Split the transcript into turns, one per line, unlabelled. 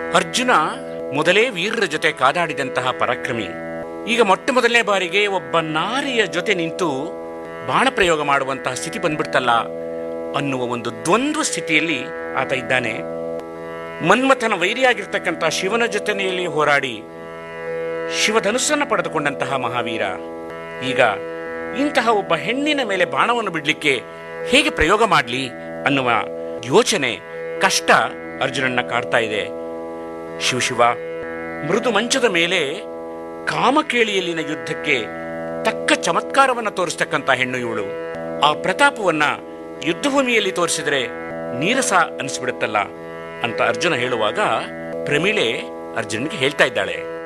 ಅರ್ಜುನ ಮೊದಲೇ ವೀರರ ಜೊತೆ ಕಾದಾಡಿದಂತಹ ಪರಾಕ್ರಮಿ ಈಗ ಮೊಟ್ಟ ಮೊದಲನೇ ಬಾರಿಗೆ ಒಬ್ಬ ನಾರಿಯ ಜೊತೆ ನಿಂತು ಬಾಣ ಪ್ರಯೋಗ ಮಾಡುವಂತಹ ಸ್ಥಿತಿ ಬಂದ್ಬಿಡ್ತಲ್ಲ ಅನ್ನುವ ಒಂದು ದ್ವಂದ್ವ ಸ್ಥಿತಿಯಲ್ಲಿ ಆತ ಇದ್ದಾನೆ ಮನ್ಮಥನ ವೈರಿಯಾಗಿರ್ತಕ್ಕಂಥ ಶಿವನ ಜೊತೆನೆಯಲ್ಲಿ ಹೋರಾಡಿ ಶಿವಧನುಸ್ಸನ್ನು ಪಡೆದುಕೊಂಡಂತಹ ಮಹಾವೀರ ಈಗ ಇಂತಹ ಒಬ್ಬ ಹೆಣ್ಣಿನ ಮೇಲೆ ಬಾಣವನ್ನು ಬಿಡ್ಲಿಕ್ಕೆ ಹೇಗೆ ಪ್ರಯೋಗ ಮಾಡಲಿ ಅನ್ನುವ ಯೋಚನೆ ಕಷ್ಟ ಅರ್ಜುನನ್ನ ಕಾಡ್ತಾ ಇದೆ ಶಿವಶಿವ ಮೃದು ಮಂಚದ ಮೇಲೆ ಕಾಮಕೇಳಿಯಲ್ಲಿನ ಯುದ್ಧಕ್ಕೆ ತಕ್ಕ ಚಮತ್ಕಾರವನ್ನ ತೋರಿಸ್ತಕ್ಕಂಥ ಹೆಣ್ಣು ಇವಳು ಆ ಪ್ರತಾಪವನ್ನ ಯುದ್ಧಭೂಮಿಯಲ್ಲಿ ತೋರಿಸಿದ್ರೆ ನೀರಸ ಅನಿಸ್ಬಿಡುತ್ತಲ್ಲ ಅಂತ ಅರ್ಜುನ ಹೇಳುವಾಗ ಪ್ರಮೀಳೆ ಅರ್ಜುನ್ಗೆ ಹೇಳ್ತಾ ಇದ್ದಾಳೆ